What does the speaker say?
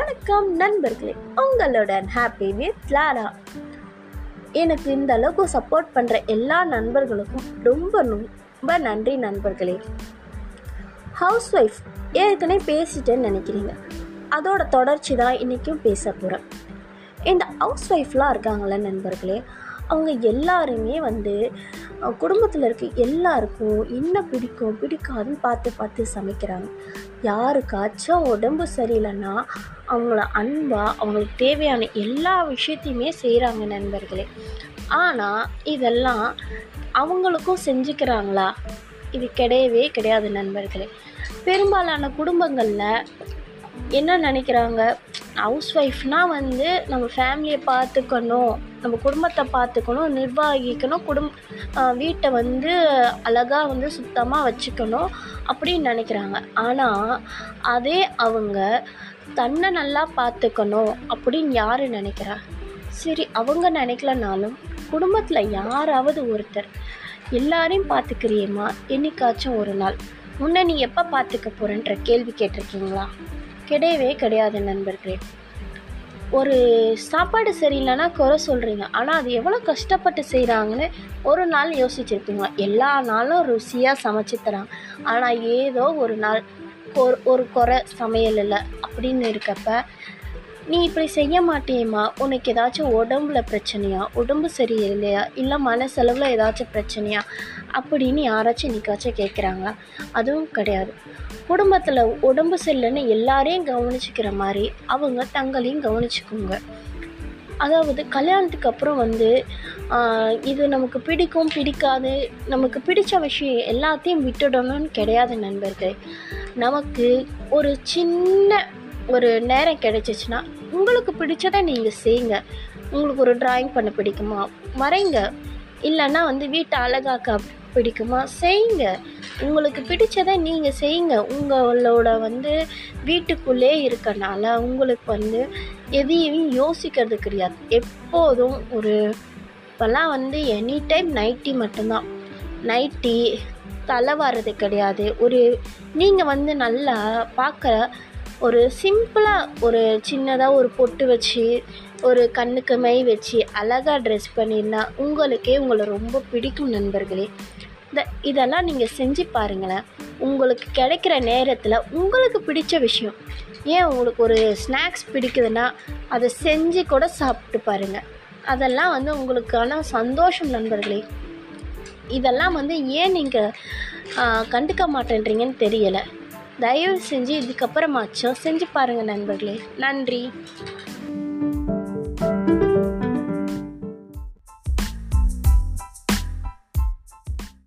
வணக்கம் நண்பர்களே உங்களுடன் ஹாப்பி வித் லாரா எனக்கு இந்த அளவுக்கு சப்போர்ட் பண்ணுற எல்லா நண்பர்களுக்கும் ரொம்ப ரொம்ப நன்றி நண்பர்களே ஹவுஸ் ஒய்ஃப் ஏற்கனவே பேசிட்டேன்னு நினைக்கிறீங்க அதோட தொடர்ச்சி தான் இன்றைக்கும் பேச போகிறேன் இந்த ஹவுஸ் ஒய்ஃப்லாம் இருக்காங்களே நண்பர்களே அவங்க எல்லாருமே வந்து குடும்பத்தில் இருக்க எல்லாருக்கும் என்ன பிடிக்கும் பிடிக்காதுன்னு பார்த்து பார்த்து சமைக்கிறாங்க யாருக்காச்சும் உடம்பு சரியில்லைன்னா அவங்கள அன்பாக அவங்களுக்கு தேவையான எல்லா விஷயத்தையுமே செய்கிறாங்க நண்பர்களே ஆனால் இதெல்லாம் அவங்களுக்கும் செஞ்சுக்கிறாங்களா இது கிடையவே கிடையாது நண்பர்களே பெரும்பாலான குடும்பங்களில் என்ன நினைக்கிறாங்க ஹவுஸ் ஒய்ஃப்னால் வந்து நம்ம ஃபேமிலியை பார்த்துக்கணும் நம்ம குடும்பத்தை பார்த்துக்கணும் நிர்வகிக்கணும் குடும் வீட்டை வந்து அழகாக வந்து சுத்தமாக வச்சுக்கணும் அப்படின்னு நினைக்கிறாங்க ஆனால் அதே அவங்க தன்னை நல்லா பார்த்துக்கணும் அப்படின்னு யார் நினைக்கிறா சரி அவங்க நினைக்கலனாலும் குடும்பத்தில் யாராவது ஒருத்தர் எல்லாரையும் பார்த்துக்கிறியேம்மா என்னைக்காச்சும் ஒரு நாள் முன்ன நீ எப்போ பார்த்துக்க போகிறேன்ற கேள்வி கேட்டிருக்கீங்களா கிடையவே கிடையாது நண்பர்களே ஒரு சாப்பாடு சரியில்லைன்னா குறை சொல்கிறீங்க ஆனால் அது எவ்வளோ கஷ்டப்பட்டு செய்கிறாங்கன்னு ஒரு நாள் யோசிச்சிருப்பீங்க எல்லா நாளும் ருசியாக சமைச்சு தராங்க ஆனால் ஏதோ ஒரு நாள் ஒரு ஒரு குறை சமையல் இல்லை அப்படின்னு இருக்கப்ப நீ இப்படி செய்ய மாட்டேம்மா உனக்கு ஏதாச்சும் உடம்புல பிரச்சனையா உடம்பு சரியில்லையா இல்லை மனசளவில் ஏதாச்சும் பிரச்சனையா அப்படின்னு யாராச்சும் இன்னைக்காச்சும் கேட்குறாங்களா அதுவும் கிடையாது குடும்பத்தில் உடம்பு சரியில்லைன்னு எல்லாரையும் கவனிச்சுக்கிற மாதிரி அவங்க தங்களையும் கவனிச்சுக்குங்க அதாவது கல்யாணத்துக்கு அப்புறம் வந்து இது நமக்கு பிடிக்கும் பிடிக்காது நமக்கு பிடிச்ச விஷயம் எல்லாத்தையும் விட்டுடணும்னு கிடையாது நண்பர்கள் நமக்கு ஒரு சின்ன ஒரு நேரம் கிடைச்சிச்சுன்னா உங்களுக்கு பிடிச்சதை நீங்கள் செய்யுங்க உங்களுக்கு ஒரு ட்ராயிங் பண்ண பிடிக்குமா வரைங்க இல்லைன்னா வந்து வீட்டை அழகாக்க பிடிக்குமா செய்யுங்க உங்களுக்கு பிடிச்சதை நீங்கள் செய்யுங்க உங்களோட வந்து வீட்டுக்குள்ளே இருக்கனால உங்களுக்கு வந்து எதையும் யோசிக்கிறது கிடையாது எப்போதும் ஒரு இப்போல்லாம் வந்து எனி டைம் நைட்டி மட்டும்தான் நைட்டி தலை வர்றது கிடையாது ஒரு நீங்கள் வந்து நல்லா பார்க்க ஒரு சிம்பிளாக ஒரு சின்னதாக ஒரு பொட்டு வச்சு ஒரு கண்ணுக்கு மை வச்சு அழகாக ட்ரெஸ் பண்ணியிருந்தா உங்களுக்கே உங்களை ரொம்ப பிடிக்கும் நண்பர்களே இந்த இதெல்லாம் நீங்கள் செஞ்சு பாருங்களேன் உங்களுக்கு கிடைக்கிற நேரத்தில் உங்களுக்கு பிடிச்ச விஷயம் ஏன் உங்களுக்கு ஒரு ஸ்நாக்ஸ் பிடிக்குதுன்னா அதை செஞ்சு கூட சாப்பிட்டு பாருங்கள் அதெல்லாம் வந்து உங்களுக்கான சந்தோஷம் நண்பர்களே இதெல்லாம் வந்து ஏன் நீங்கள் கண்டுக்க மாட்டேன்றீங்கன்னு தெரியலை தயவு செஞ்சு இதுக்கப்புறமாச்சும் செஞ்சு பாருங்கள் நண்பர்களே நன்றி